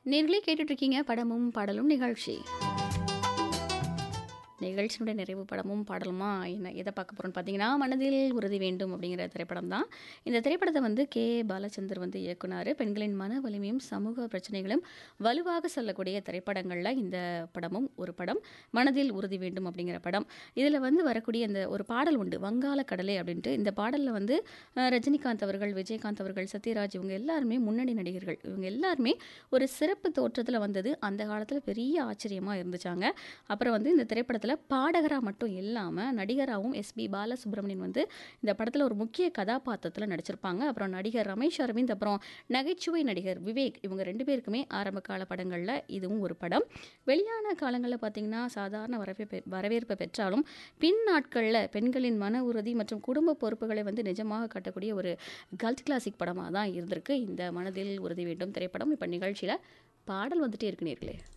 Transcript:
நேர்களே கேட்டுட்டு இருக்கீங்க படமும் பாடலும் நிகழ்ச்சி நிகழ்ச்சியினுடைய நிறைவு படமும் பாடலுமா என்ன எதை பார்க்க போகிறோம்னு பார்த்தீங்கன்னா மனதில் உறுதி வேண்டும் அப்படிங்கிற திரைப்படம் தான் இந்த திரைப்படத்தை வந்து கே பாலச்சந்தர் வந்து இயக்குனார் பெண்களின் மன வலிமையும் சமூக பிரச்சனைகளும் வலுவாக சொல்லக்கூடிய திரைப்படங்களில் இந்த படமும் ஒரு படம் மனதில் உறுதி வேண்டும் அப்படிங்கிற படம் இதில் வந்து வரக்கூடிய இந்த ஒரு பாடல் உண்டு வங்காள கடலே அப்படின்ட்டு இந்த பாடலில் வந்து அஹ், ரஜினிகாந்த் அவர்கள் விஜயகாந்த் அவர்கள் சத்யராஜ் இவங்க எல்லாருமே முன்னணி நடிகர்கள் இவங்க எல்லாருமே ஒரு சிறப்பு தோற்றத்தில் வந்தது அந்த காலத்தில் பெரிய ஆச்சரியமாக இருந்துச்சாங்க அப்புறம் வந்து இந்த திரைப்படத்தில் பாடகராக மட்டும் இல்லாமல் நடிகராகவும் எஸ்பி பாலசுப்ரமணியன் வந்து இந்த படத்தில் ஒரு முக்கிய கதாபாத்திரத்தில் நடிச்சிருப்பாங்க அப்புறம் நடிகர் ரமேஷ் அரவிந்த் அப்புறம் நகைச்சுவை நடிகர் விவேக் இவங்க ரெண்டு பேருக்குமே ஆரம்ப கால படங்களில் இதுவும் ஒரு படம் வெளியான காலங்களில் பார்த்தீங்கன்னா சாதாரண வரவேற்பு வரவேற்பை பெற்றாலும் பின் நாட்களில் பெண்களின் மன உறுதி மற்றும் குடும்ப பொறுப்புகளை வந்து நிஜமாக காட்டக்கூடிய ஒரு கல்ட் கிளாசிக் படமாக தான் இருந்திருக்கு இந்த மனதில் உறுதி வேண்டும் திரைப்படம் இப்போ நிகழ்ச்சியில் பாடல் வந்துட்டே இருக்கு நேர்களே